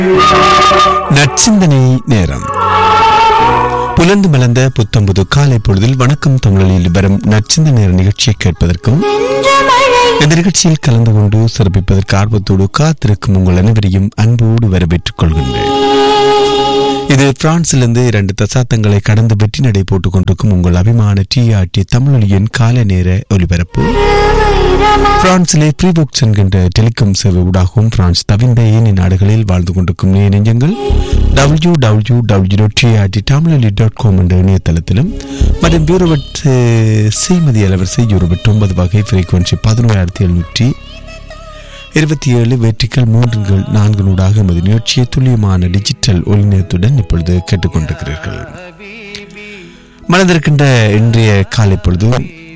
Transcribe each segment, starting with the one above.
நற்சிந்தனை நேரம் புலந்து மலர்ந்த புத்தம்புது காலை பொழுதில் வணக்கம் தமிழில் வரும் நற்சிந்தனை நேர நிகழ்ச்சியை கேட்பதற்கும் இந்த நிகழ்ச்சியில் கலந்து கொண்டு சிறப்பிப்பதற்கு ஆர்வத்தோடு காத்திருக்கும் உங்கள் அனைவரையும் அன்போடு வரவேற்றுக் கொள்கின்றேன் இது பிரான்சிலிருந்து இரண்டு தசாப்தங்களை கடந்து வெற்றி நடை போட்டுக் கொண்டிருக்கும் உங்கள் அபிமான டிஆர்டி தமிழொலியின் காலை நேர ஒலிபரப்பு பிரான்சிலே ப்ரீபுக்ஸ் என்கின்ற டெலிகாம் சேவை ஊடாகவும் பிரான்ஸ் தவிர்ந்த ஏனைய நாடுகளில் வாழ்ந்து கொண்டிருக்கும் நேய நெஞ்சங்கள் W W W dot TRT Tamiloli dot com என்ற இணையதளத்திலும் மற்றும் யூரோபட் செய்மதி அலவரிசை யூரோபட் ஒன்பது வகை ஃப்ரீக்வன்சி பதினோராயிரத்தி எழுநூற்றி இருபத்தி ஏழு வெற்றிகள் மூன்றுகள் நான்கு நூடாக எமது நிகழ்ச்சியை துல்லியமான டிஜிட்டல் ஒளிநயத்துடன் இப்பொழுது கேட்டுக்கொண்டிருக்கிறீர்கள் மனதிருக்கின்ற இன்றைய காலை பொழுது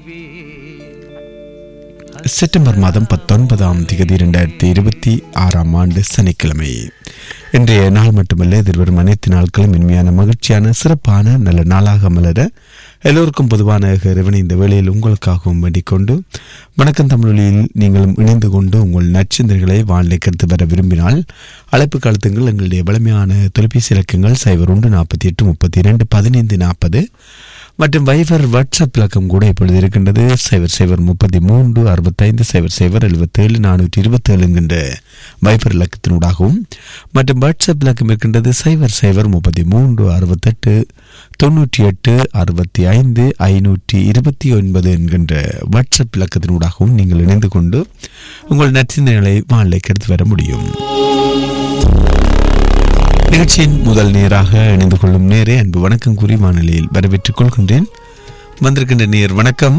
செப்டம்பர் மாதம் பத்தொன்பதாம் தேதி இரண்டாயிரத்தி இருபத்தி ஆறாம் ஆண்டு சனிக்கிழமை இன்றைய நாள் மட்டுமல்ல எதிர்வரும் அனைத்து நாட்களும் இனிமையான மகிழ்ச்சியான சிறப்பான நல்ல நாளாக மலர எல்லோருக்கும் பொதுவான இறைவனை இந்த வேளையில் உங்களுக்காகவும் வேண்டிக் கொண்டு வணக்கம் தமிழொலியில் நீங்களும் இணைந்து கொண்டு உங்கள் நற்சிந்தனைகளை வானிலை கருத்து பெற விரும்பினால் அழைப்பு காலத்துங்கள் எங்களுடைய வலிமையான தொலைபேசி இலக்கங்கள் சைபர் ஒன்று நாற்பத்தி எட்டு முப்பத்தி இரண்டு பதினைந்து நாற்பது மற்றும் வைபர் வாட்ஸ்அப் இலக்கம் கூட இப்பொழுது இருக்கின்றது சைபர் சைபர் முப்பத்தி மூன்று அறுபத்தைந்து சைபர் சைபர் எழுபத்தேழு நானூற்றி இருபத்தேழு என்கின்ற வைபர் இலக்கத்தினூடாகவும் மற்றும் வாட்ஸ்அப் இலக்கம் இருக்கின்றது சைபர் சைபர் முப்பத்தி மூன்று அறுபத்தெட்டு தொண்ணூற்றி எட்டு அறுபத்தி ஐந்து ஐநூற்றி இருபத்தி ஒன்பது என்கின்ற வாட்ஸ்அப் இலக்கத்தினூடாகவும் நீங்கள் இணைந்து கொண்டு உங்கள் நற்சிந்தனைகளை வானிலை கருத்து வர முடியும் நிகழ்ச்சியின் முதல் நேராக இணைந்து கொள்ளும் நேரே அன்பு வணக்கம் கூறி வானிலையில் வரவேற்றுக் கொள்கின்றேன் வந்திருக்கின்ற நேர் வணக்கம்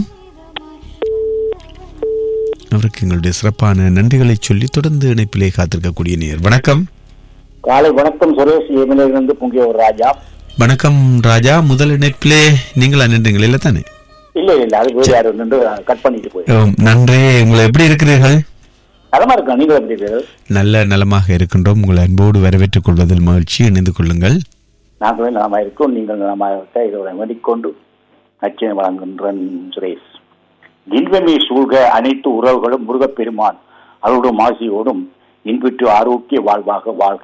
அவருக்கு எங்களுடைய சிறப்பான நன்றிகளை சொல்லி தொடர்ந்து இணைப்பிலே காத்திருக்கக்கூடிய நேர் வணக்கம் காலை வணக்கம் சுரேஷ் ஏமிலிருந்து பொங்கிய ஒரு ராஜா வணக்கம் ராஜா முதல் இணைப்பிலே நீங்கள் நின்றீங்கள் இல்லை தானே இல்ல இல்ல அது வேறு யாரும் நின்று கட் பண்ணிட்டு போய் ஓம், நன்றி உங்களை எப்படி இருக்கிறீர்கள் நலமா இருக்கா நீங்கள் எப்படி இருக்கிறீர்கள் நல்ல நலமாக இருக்கின்றோம் உங்களை அன்போடு வரவேற்றுக் கொள்வதில் மகிழ்ச்சி இணைந்து கொள்ளுங்கள் நாங்களும் நலமா இருக்கோம் நீங்கள் நலமா இருக்க இதோட வேண்டிக்கொண்டு நச்சினை வழங்குகின்றன் சுரேஷ் இன்பமே சூழ்க அனைத்து உறவுகளும் முருகப்பெருமான் அருளும் ஆசியோடும் இன்புற்று ஆரோக்கிய வாழ்வாக வாழ்க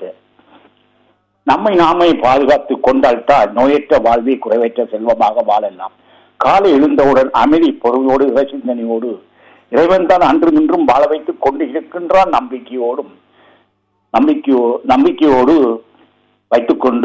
நம்மை நாமே பாதுகாத்து கொண்டால்தான் நோயற்ற வாழ்வே குறைவற்ற செல்வமாக வாழலாம் காலை எழுந்தவுடன் அமைதி பொருளோடு இறைசிந்தனையோடு இறைவன் தான் அன்றும் இன்றும் வாழ வைத்துக் கொண்டு இருக்கின்றான் நம்பிக்கையோடும் நம்பிக்கையோ நம்பிக்கையோடு வைத்துக்கொண்டு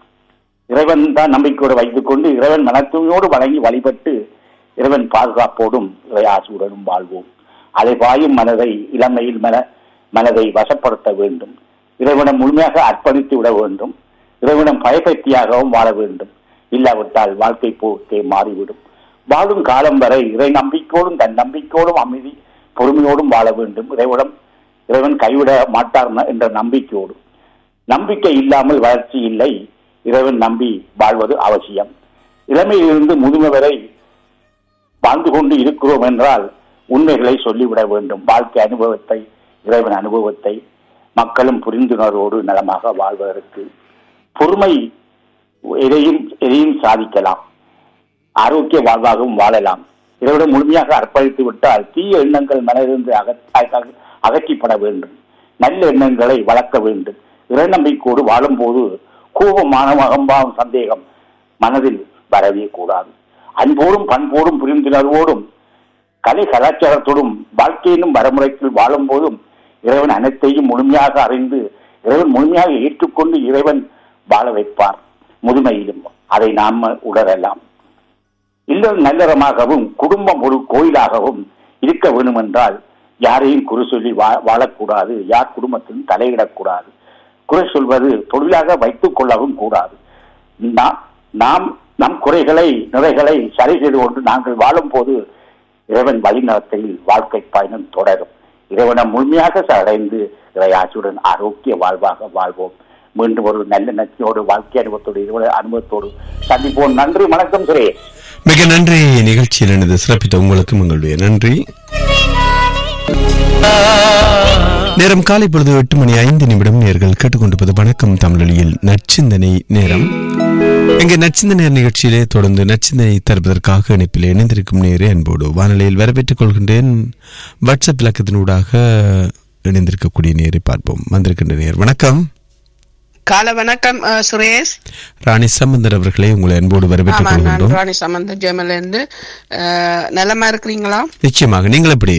இறைவன் தான் நம்பிக்கையோடு வைத்துக்கொண்டு இறைவன் மனத்தூய்மையோடு வழங்கி வழிபட்டு இறைவன் பாதுகாப்போடும் இறையாசுடனும் வாழ்வோம் அதை பாயும் மனதை இளமையில் மன மனதை வசப்படுத்த வேண்டும் இறைவனம் முழுமையாக அர்ப்பணித்து விட வேண்டும் இறைவனம் பயபக்தியாகவும் வாழ வேண்டும் இல்லாவிட்டால் வாழ்க்கை போக்கே மாறிவிடும் வாழும் காலம் வரை இறை நம்பிக்கையோடும் தன் நம்பிக்கையோடும் அமைதி பொறுமையோடும் வாழ வேண்டும் இறைவனம் இறைவன் கைவிட மாட்டார் என்ற நம்பிக்கையோடு நம்பிக்கை இல்லாமல் வளர்ச்சி இல்லை இறைவன் நம்பி வாழ்வது அவசியம் இளமையிலிருந்து முதுமை வரை வாழ்ந்து கொண்டு இருக்கிறோம் என்றால் உண்மைகளை சொல்லிவிட வேண்டும் வாழ்க்கை அனுபவத்தை இறைவன் அனுபவத்தை மக்களும் புரிந்துணர்வோடு நலமாக வாழ்வதற்கு பொறுமை எதையும் எதையும் சாதிக்கலாம் ஆரோக்கிய வாழ்வாகவும் வாழலாம் இதைவிட முழுமையாக அர்ப்பணித்து விட்டால் தீய எண்ணங்கள் மனதிலிருந்து அகற்ற அகற்றிப்பட வேண்டும் நல்ல எண்ணங்களை வளர்க்க வேண்டும் இறைநம்பிக்கையோடு வாழும்போது கோபமான அகம்பாவம் சந்தேகம் மனதில் வரவே கூடாது அன்போடும் பண்போடும் புரிந்துணர்வோடும் கலை கலாச்சாரத்தோடும் வாழ்க்கையினும் வரமுறைக்குள் வாழும் போதும் இறைவன் அனைத்தையும் முழுமையாக அறிந்து இறைவன் முழுமையாக ஏற்றுக்கொண்டு இறைவன் வாழ வைப்பார் முதுமையிலும் அதை நாம் உணரலாம் இல்லம் நல்லறமாகவும் குடும்பம் ஒரு கோயிலாகவும் இருக்க வேண்டும் என்றால் யாரையும் குறை சொல்லி வா வாழக்கூடாது யார் குடும்பத்திலும் தலையிடக்கூடாது குறை சொல்வது தொழிலாக வைத்துக் கொள்ளவும் கூடாது நாம் நாம் நம் குறைகளை நிறைகளை சரி செய்து கொண்டு நாங்கள் வாழும் போது இறைவன் வழிநடத்தையில் வாழ்க்கை பயணம் தொடரும் இறைவனை முழுமையாக அடைந்து இறையாட்சியுடன் ஆரோக்கிய வாழ்வாக வாழ்வோம் மீண்டும் ஒரு நல்ல நச்சியோடு வாழ்க்கை அனுபவத்தோடு இறைவன அனுபவத்தோடு சந்திப்போம் நன்றி வணக்கம் சுரேஷ் மிக நன்றி நிகழ்ச்சியில் எனது சிறப்பித்த உங்களுக்கும் எங்களுடைய நன்றி நேரம் காலை பொழுது எட்டு மணி ஐந்து நிமிடம் நேர்கள் கேட்டுக்கொண்டிருப்பது வணக்கம் தமிழொலியில் நற்சிந்தனை நேரம் இங்கே நற்சிந்தனை நிகழ்ச்சியிலே தொடர்ந்து நற்சிந்தனை தருவதற்காக இணைப்பில் இணைந்திருக்கும் நேரே அன்போடு வானிலையில் வரவேற்றுக் கொள்கின்றேன் வாட்ஸ்அப் இலக்கத்தினூடாக இணைந்திருக்கக்கூடிய நேரை பார்ப்போம் வந்திருக்கின்ற நேர் வணக்கம் கால வணக்கம் அஹ், சுரேஷ் ராணி சம்பந்தர் அவர்களை உங்களை அன்போடு வரவேற்றுக் ஆமா நான் கொள்கின்றோம் ராணி சம்பந்த ஜெமல இருந்து அஹ், நலமா இருக்கிறீங்களா நிச்சயமாக நீங்கள் எப்படி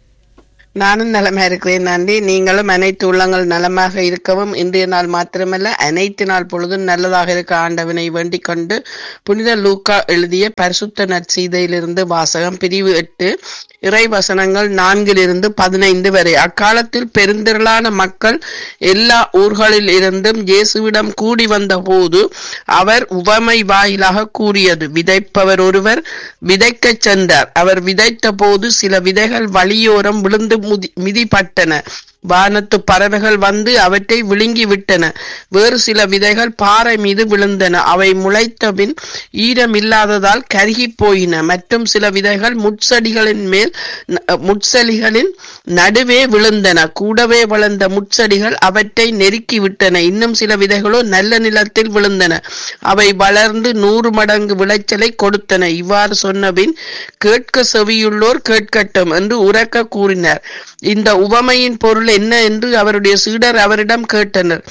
நானும் நலமா இருக்கிறேன் நன்றி நீங்களும் அனைத்து உள்ளங்கள் நலமாக இருக்கவும் இன்றைய நாள் மாத்திரமல்ல அனைத்து நாள் பொழுதும் நல்லதாக இருக்க ஆண்டவனை வேண்டிக் கொண்டு புனித லூக்கா எழுதிய பரிசுத்த நற்செய்தியிலிருந்து வாசகம் பிரிவு எட்டு இறை வசனங்கள் நான்கிலிருந்து பதினைந்து வரை அக்காலத்தில் பெருந்திரளான மக்கள் எல்லா ஊர்களில் இருந்தும் இயேசுவிடம் கூடி வந்த போது அவர் உவமை வாயிலாக கூறியது விதைப்பவர் ஒருவர் விதைக்கச் சென்றார் அவர் விதைத்த போது சில விதைகள் வழியோரம் விழுந்து முதி- மிதிப்பட்டன வானத்து பறவைகள் வந்து அவற்றை விழுங்கி விட்டன வேறு சில விதைகள் பாறை மீது விழுந்தன அவை முளைத்தபின் ஈரமில்லாததால் கருகி போயின மற்றும் சில விதைகள் முட்செடிகளின் மேல் ந- முட்செடிகளின் நடுவே விழுந்தன கூடவே வளர்ந்த முட்செடிகள் அவற்றை நெருக்கி விட்டன இன்னும் சில விதைகளோ நல்ல நிலத்தில் விழுந்தன அவை வளர்ந்து நூறு மடங்கு விளைச்சலை கொடுத்தன இவ்வாறு சொன்னபின் கேட்க செவியுள்ளோர் கேட்கட்டும் என்று உரக்க கூறினார் இந்த உவமையின் பொருள் என்ன என்று அவருடைய சீடர் அவரிடம் கேட்டனர்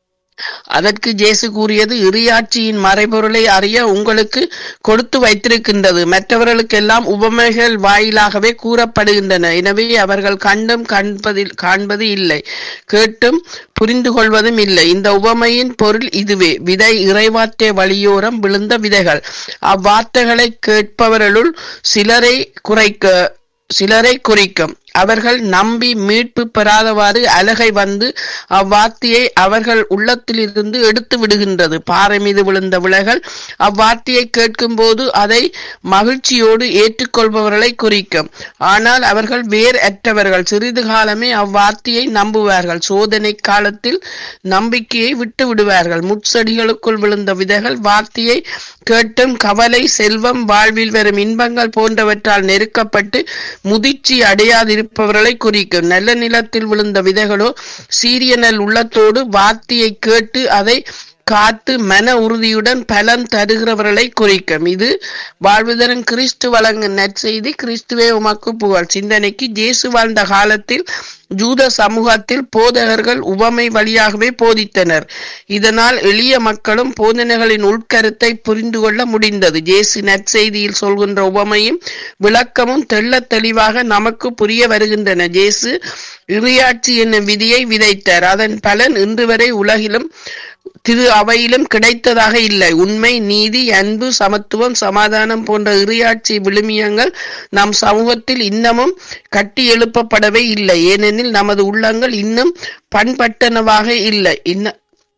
அதற்கு ஜேசு கூறியது இறியாட்சியின் மறைபொருளை அறிய உங்களுக்கு கொடுத்து வைத்திருக்கின்றது மற்றவர்களுக்கெல்லாம் உவமைகள் வாயிலாகவே கூறப்படுகின்றன எனவே அவர்கள் கண்டும் காண்பதில் காண்பது இல்லை கேட்டும் புரிந்து கொள்வதும் இல்லை இந்த உவமையின் பொருள் இதுவே விதை இறைவார்த்தை வழியோரம் விழுந்த விதைகள் அவ்வார்த்தைகளை கேட்பவர்களுள் சிலரை குறைக்க சிலரை குறிக்கும் அவர்கள் நம்பி மீட்பு பெறாதவாறு அலகை வந்து அவ்வார்த்தையை அவர்கள் உள்ளத்திலிருந்து எடுத்து விடுகின்றது பாறை மீது விழுந்த விலைகள் அவ்வார்த்தையை கேட்கும்போது அதை மகிழ்ச்சியோடு ஏற்றுக்கொள்பவர்களை குறிக்கும் ஆனால் அவர்கள் வேர் அற்றவர்கள் சிறிது காலமே அவ்வார்த்தையை நம்புவார்கள் சோதனை காலத்தில் நம்பிக்கையை விட்டு விடுவார்கள் முட்செடிகளுக்குள் விழுந்த விதைகள் வார்த்தையை கேட்டும் கவலை செல்வம் வாழ்வில் வரும் இன்பங்கள் போன்றவற்றால் நெருக்கப்பட்டு முதிர்ச்சி அடையாதிருப்பவர்களை குறிக்கும் நல்ல நிலத்தில் விழுந்த விதைகளோ சீரிய நல் உள்ளத்தோடு வார்த்தையை கேட்டு அதை காத்து மன உறுதியுடன் பலன் தருகிறவர்களை குறிக்கும் இது வாழ்வுதரன் கிறிஸ்து வழங்கும் நற்செய்தி கிறிஸ்துவே உமக்கு புகழ் சிந்தனைக்கு ஜேசு வாழ்ந்த காலத்தில் ஜூத சமூகத்தில் போதகர்கள் உவமை வழியாகவே போதித்தனர் இதனால் எளிய மக்களும் போதனைகளின் உட்கருத்தை புரிந்து கொள்ள முடிந்தது ஜேசு நற்செய்தியில் சொல்கின்ற உவமையும் விளக்கமும் தெள்ளத் தெளிவாக நமக்கு புரிய வருகின்றன ஜேசு இறையாட்சி என்னும் விதியை விதைத்தார் அதன் பலன் இன்று வரை உலகிலும் திரு அவையிலும் கிடைத்ததாக இல்லை உண்மை நீதி அன்பு சமத்துவம் சமாதானம் போன்ற இறையாட்சி விழுமியங்கள் நம் சமூகத்தில் இன்னமும் கட்டி எழுப்பப்படவே இல்லை ஏனெனில் நமது உள்ளங்கள் இன்னும் பண்பட்டனவாக இல்லை இன்ன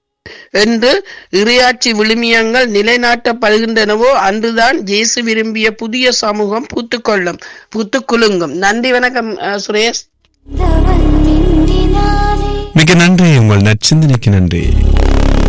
என்று இறையாட்சி விழுமியங்கள் நிலைநாட்டப்படுகின்றனவோ அன்றுதான் இயேசு விரும்பிய புதிய சமூகம் பூத்துக்கொள்ளும் பூத்துக்குலுங்கும் நன்றி வணக்கம் அஹ், சுரேஷ் மிக நன்றி உங்கள் நற்சிந்தனைக்கு நன்றி